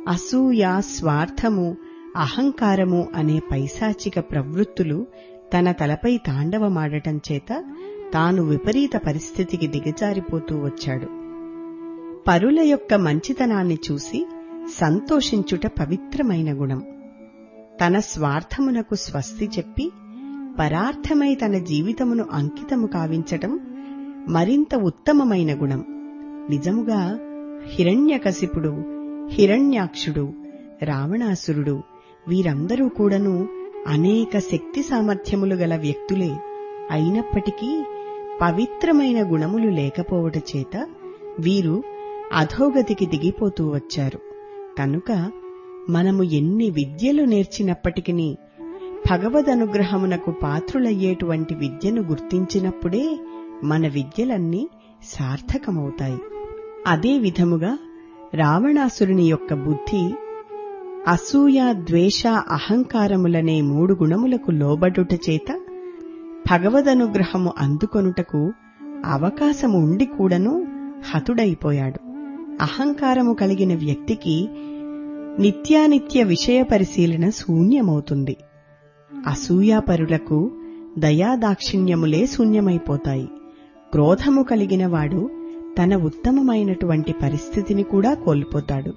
అసూయ స్వార్థము అహంకారము అనే పైశాచిక ప్రవృత్తులు తన తలపై తాండవమాడటం చేత తాను విపరీత పరిస్థితికి దిగజారిపోతూ వచ్చాడు పరుల యొక్క మంచితనాన్ని చూసి సంతోషించుట పవిత్రమైన గుణం తన స్వార్థమునకు స్వస్తి చెప్పి పరార్థమై తన జీవితమును అంకితము కావించటం మరింత ఉత్తమమైన గుణం నిజముగా హిరణ్యకశిపుడు హిరణ్యాక్షుడు రావణాసురుడు వీరందరూ కూడాను అనేక శక్తి సామర్థ్యములు గల వ్యక్తులే అయినప్పటికీ పవిత్రమైన గుణములు లేకపోవట చేత వీరు అధోగతికి దిగిపోతూ వచ్చారు కనుక మనము ఎన్ని విద్యలు నేర్చినప్పటికీ భగవదనుగ్రహమునకు పాత్రులయ్యేటువంటి విద్యను గుర్తించినప్పుడే మన విద్యలన్నీ సార్థకమవుతాయి అదే విధముగా రావణాసురుని యొక్క బుద్ధి అసూయ ద్వేష అహంకారములనే మూడు గుణములకు లోబడుట చేత భగవదనుగ్రహము అందుకొనుటకు అవకాశము ఉండి కూడాను హతుడైపోయాడు అహంకారము కలిగిన వ్యక్తికి నిత్యానిత్య విషయ పరిశీలన శూన్యమవుతుంది అసూయాపరులకు దయాదాక్షిణ్యములే శూన్యమైపోతాయి క్రోధము కలిగిన వాడు తన ఉత్తమమైనటువంటి పరిస్థితిని కూడా కోల్పోతాడు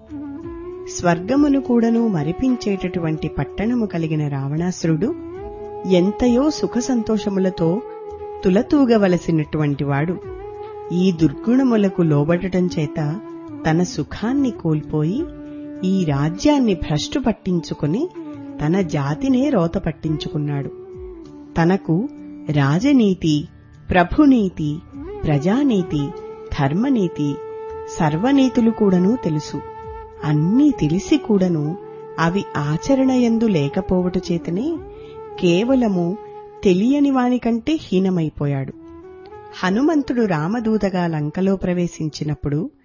స్వర్గమును కూడాను మరిపించేటటువంటి పట్టణము కలిగిన రావణాసురుడు ఎంతయో సుఖ సంతోషములతో తులతూగవలసినటువంటి వాడు ఈ దుర్గుణములకు లోబడటం చేత తన సుఖాన్ని కోల్పోయి ఈ రాజ్యాన్ని భ్రష్టు పట్టించుకుని తన జాతినే రోత పట్టించుకున్నాడు తనకు రాజనీతి ప్రభునీతి ప్రజానీతి ధర్మనీతి సర్వనీతులు కూడాను తెలుసు అన్నీ తెలిసి కూడాను అవి ఆచరణయందు లేకపోవట చేతనే కేవలము తెలియని వానికంటే హీనమైపోయాడు హనుమంతుడు రామదూతగా లంకలో ప్రవేశించినప్పుడు